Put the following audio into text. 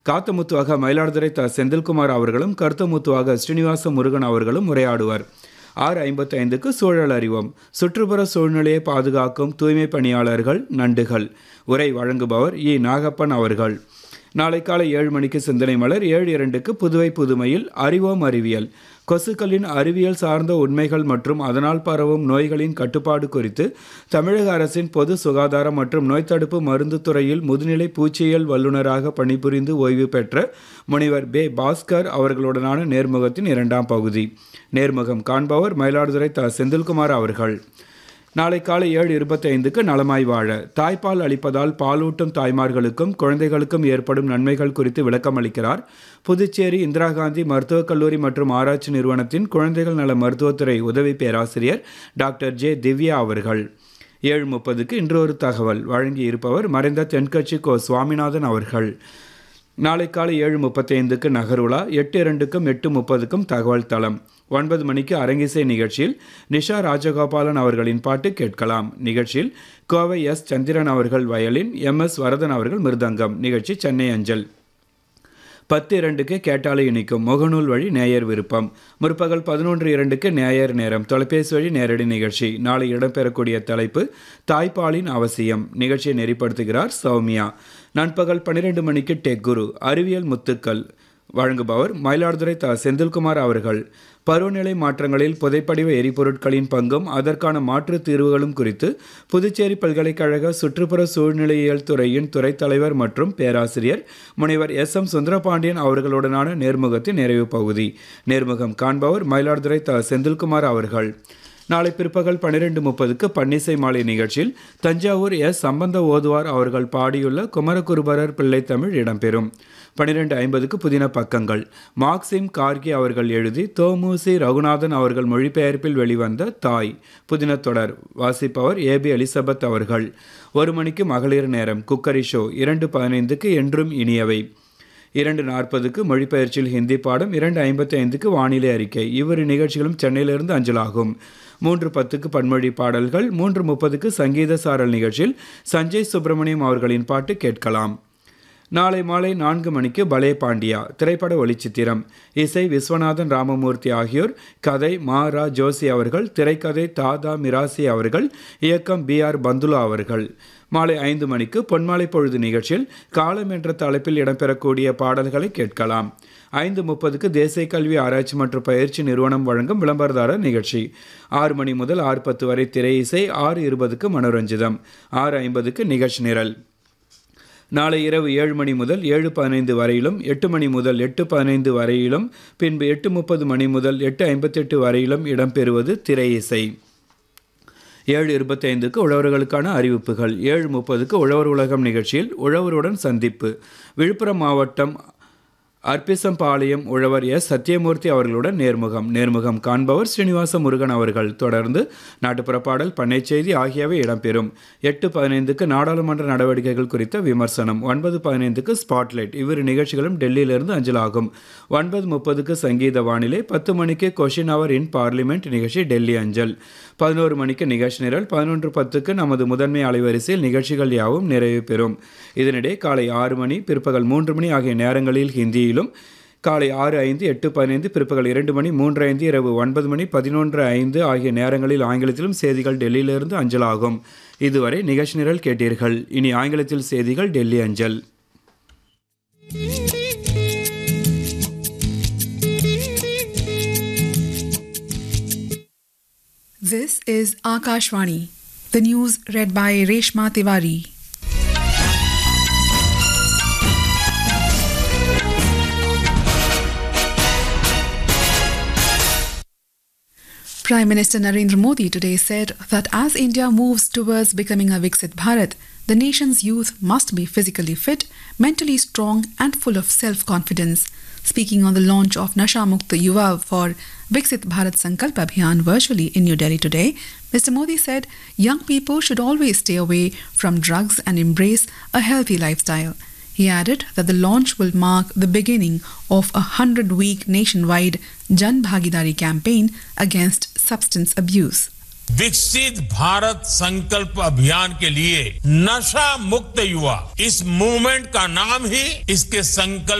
காத்தமுத்துவாக மயிலாடுதுறை த செந்தில்குமார் அவர்களும் கருத்தமுத்துவாக ஸ்ரீனிவாச முருகன் அவர்களும் உரையாடுவர் ஆறு ஐம்பத்தி ஐந்துக்கு சூழல் அறிவோம் சுற்றுப்புற சூழ்நிலையை பாதுகாக்கும் தூய்மை பணியாளர்கள் நண்டுகள் உரை வழங்குபவர் இ நாகப்பன் அவர்கள் நாளை காலை ஏழு மணிக்கு சிந்தனை மலர் ஏழு இரண்டுக்கு புதுவை புதுமையில் அறிவோம் அறிவியல் கொசுக்களின் அறிவியல் சார்ந்த உண்மைகள் மற்றும் அதனால் பரவும் நோய்களின் கட்டுப்பாடு குறித்து தமிழக அரசின் பொது சுகாதாரம் மற்றும் நோய் தடுப்பு மருந்து துறையில் முதுநிலை பூச்சியியல் வல்லுநராக பணிபுரிந்து ஓய்வு பெற்ற முனைவர் பே பாஸ்கர் அவர்களுடனான நேர்முகத்தின் இரண்டாம் பகுதி நேர்முகம் காண்பவர் மயிலாடுதுறை த செந்தில்குமார் அவர்கள் நாளை காலை ஏழு இருபத்தைந்துக்கு நலமாய் வாழ தாய்ப்பால் அளிப்பதால் பாலூட்டும் தாய்மார்களுக்கும் குழந்தைகளுக்கும் ஏற்படும் நன்மைகள் குறித்து விளக்கம் அளிக்கிறார் புதுச்சேரி இந்திரா காந்தி மருத்துவக் கல்லூரி மற்றும் ஆராய்ச்சி நிறுவனத்தின் குழந்தைகள் நல மருத்துவத்துறை உதவி பேராசிரியர் டாக்டர் ஜே திவ்யா அவர்கள் ஏழு முப்பதுக்கு இன்றொரு தகவல் வழங்கி இருப்பவர் மறைந்த தென்கட்சி கோ சுவாமிநாதன் அவர்கள் நாளை காலை ஏழு முப்பத்தைந்துக்கு நகருலா எட்டு இரண்டுக்கும் எட்டு முப்பதுக்கும் தகவல் தளம் ஒன்பது மணிக்கு அரங்கிசை நிகழ்ச்சியில் நிஷா ராஜகோபாலன் அவர்களின் பாட்டு கேட்கலாம் நிகழ்ச்சியில் கோவை எஸ் சந்திரன் அவர்கள் வயலின் எம் எஸ் வரதன் அவர்கள் மிருதங்கம் நிகழ்ச்சி சென்னை அஞ்சல் பத்து இரண்டுக்கு கேட்டாலே இணைக்கும் முகநூல் வழி நேயர் விருப்பம் முற்பகல் பதினொன்று இரண்டுக்கு நேயர் நேரம் தொலைபேசி வழி நேரடி நிகழ்ச்சி நாளை இடம்பெறக்கூடிய தலைப்பு தாய்ப்பாலின் அவசியம் நிகழ்ச்சியை நெறிப்படுத்துகிறார் சௌமியா நண்பகல் பன்னிரெண்டு மணிக்கு டெக் குரு அறிவியல் முத்துக்கள் வழங்குபவர் மயிலாடுதுறை த செந்தில்குமார் அவர்கள் பருவநிலை மாற்றங்களில் புதைப்படிவ எரிபொருட்களின் பங்கும் அதற்கான மாற்று தீர்வுகளும் குறித்து புதுச்சேரி பல்கலைக்கழக சுற்றுப்புற சூழ்நிலையியல் துறையின் துறைத் தலைவர் மற்றும் பேராசிரியர் முனைவர் எஸ் எம் சுந்தரபாண்டியன் அவர்களுடனான நேர்முகத்தின் நிறைவு பகுதி நேர்முகம் காண்பவர் மயிலாடுதுறை த செந்தில்குமார் அவர்கள் நாளை பிற்பகல் பன்னிரெண்டு முப்பதுக்கு பன்னிசை மாலை நிகழ்ச்சியில் தஞ்சாவூர் எஸ் சம்பந்த ஓதுவார் அவர்கள் பாடியுள்ள குமரகுருபரர் பிள்ளை தமிழ் இடம்பெறும் பன்னிரெண்டு ஐம்பதுக்கு புதின பக்கங்கள் மார்க்சிம் கார்கி அவர்கள் எழுதி தோமுசி ரகுநாதன் அவர்கள் மொழிபெயர்ப்பில் வெளிவந்த தாய் புதின தொடர் வாசிப்பவர் ஏபி எலிசபெத் அவர்கள் ஒரு மணிக்கு மகளிர் நேரம் குக்கரி ஷோ இரண்டு பதினைந்துக்கு என்றும் இனியவை இரண்டு நாற்பதுக்கு மொழிபெயர்ச்சியில் ஹிந்தி பாடம் இரண்டு ஐம்பத்தி ஐந்துக்கு வானிலை அறிக்கை இவ்விரு நிகழ்ச்சிகளும் சென்னையிலிருந்து அஞ்சலாகும் மூன்று பத்துக்கு பன்மொழி பாடல்கள் மூன்று முப்பதுக்கு சங்கீத சாரல் நிகழ்ச்சியில் சஞ்சய் சுப்பிரமணியம் அவர்களின் பாட்டு கேட்கலாம் நாளை மாலை நான்கு மணிக்கு பலே பாண்டியா திரைப்பட ஒளிச்சித்திரம் இசை விஸ்வநாதன் ராமமூர்த்தி ஆகியோர் கதை மா ரா ஜோசி அவர்கள் திரைக்கதை தாதா மிராசி அவர்கள் இயக்கம் பி ஆர் பந்துலா அவர்கள் மாலை ஐந்து மணிக்கு பொன்மாலை பொழுது நிகழ்ச்சியில் காலம் என்ற தலைப்பில் இடம்பெறக்கூடிய பாடல்களை கேட்கலாம் ஐந்து முப்பதுக்கு தேசிய கல்வி ஆராய்ச்சி மற்றும் பயிற்சி நிறுவனம் வழங்கும் விளம்பரதாரர் நிகழ்ச்சி ஆறு மணி முதல் ஆறு பத்து வரை திரை இசை ஆறு இருபதுக்கு மனோரஞ்சிதம் ஆறு ஐம்பதுக்கு நிகழ்ச்சி நிரல் நாளை இரவு ஏழு மணி முதல் ஏழு பதினைந்து வரையிலும் எட்டு மணி முதல் எட்டு பதினைந்து வரையிலும் பின்பு எட்டு முப்பது மணி முதல் எட்டு ஐம்பத்தெட்டு வரையிலும் இடம்பெறுவது திரை இசை ஏழு இருபத்தைந்துக்கு உழவர்களுக்கான அறிவிப்புகள் ஏழு முப்பதுக்கு உழவர் உலகம் நிகழ்ச்சியில் உழவருடன் சந்திப்பு விழுப்புரம் மாவட்டம் அர்ப்பிசம்பாளையம் உழவர் எஸ் சத்யமூர்த்தி அவர்களுடன் நேர்முகம் நேர்முகம் காண்பவர் ஸ்ரீனிவாச முருகன் அவர்கள் தொடர்ந்து நாட்டுப்புற பாடல் பண்ணை செய்தி ஆகியவை இடம்பெறும் எட்டு பதினைந்துக்கு நாடாளுமன்ற நடவடிக்கைகள் குறித்த விமர்சனம் ஒன்பது பதினைந்துக்கு ஸ்பாட்லைட் இவ்விரு நிகழ்ச்சிகளும் டெல்லியிலிருந்து அஞ்சலாகும் ஒன்பது முப்பதுக்கு சங்கீத வானிலை பத்து மணிக்கு கொஷின் அவர் இன் பார்லிமெண்ட் நிகழ்ச்சி டெல்லி அஞ்சல் பதினோரு மணிக்கு நிகழ்ச்சி நிரல் பதினொன்று பத்துக்கு நமது முதன்மை அலைவரிசையில் நிகழ்ச்சிகள் யாவும் நிறைவு பெறும் இதனிடையே காலை ஆறு மணி பிற்பகல் மூன்று மணி ஆகிய நேரங்களில் ஹிந்தியிலும் காலை ஆறு ஐந்து எட்டு பதினைந்து பிற்பகல் இரண்டு மணி மூன்று ஐந்து இரவு ஒன்பது மணி பதினொன்று ஐந்து ஆகிய நேரங்களில் ஆங்கிலத்திலும் செய்திகள் டெல்லியிலிருந்து அஞ்சலாகும் இதுவரை நிகழ்ச்சி நிரல் கேட்டீர்கள் இனி ஆங்கிலத்தில் செய்திகள் டெல்லி அஞ்சல் This is Akashvani, the news read by Reshma Tiwari. Prime Minister Narendra Modi today said that as India moves towards becoming a Viksit Bharat, the nation's youth must be physically fit, mentally strong, and full of self confidence. Speaking on the launch of Nasha Mukta Yuva for Viksit Bharat Sankalp Abhiyan virtually in New Delhi today, Mr. Modi said young people should always stay away from drugs and embrace a healthy lifestyle. He added that the launch will mark the beginning of a 100 week nationwide Jan Bhagidari campaign against substance abuse. विकसित भारत संकल्प अभियान के लिए नशा मुक्त युवा इस movement का नाम ही इसके संकल्प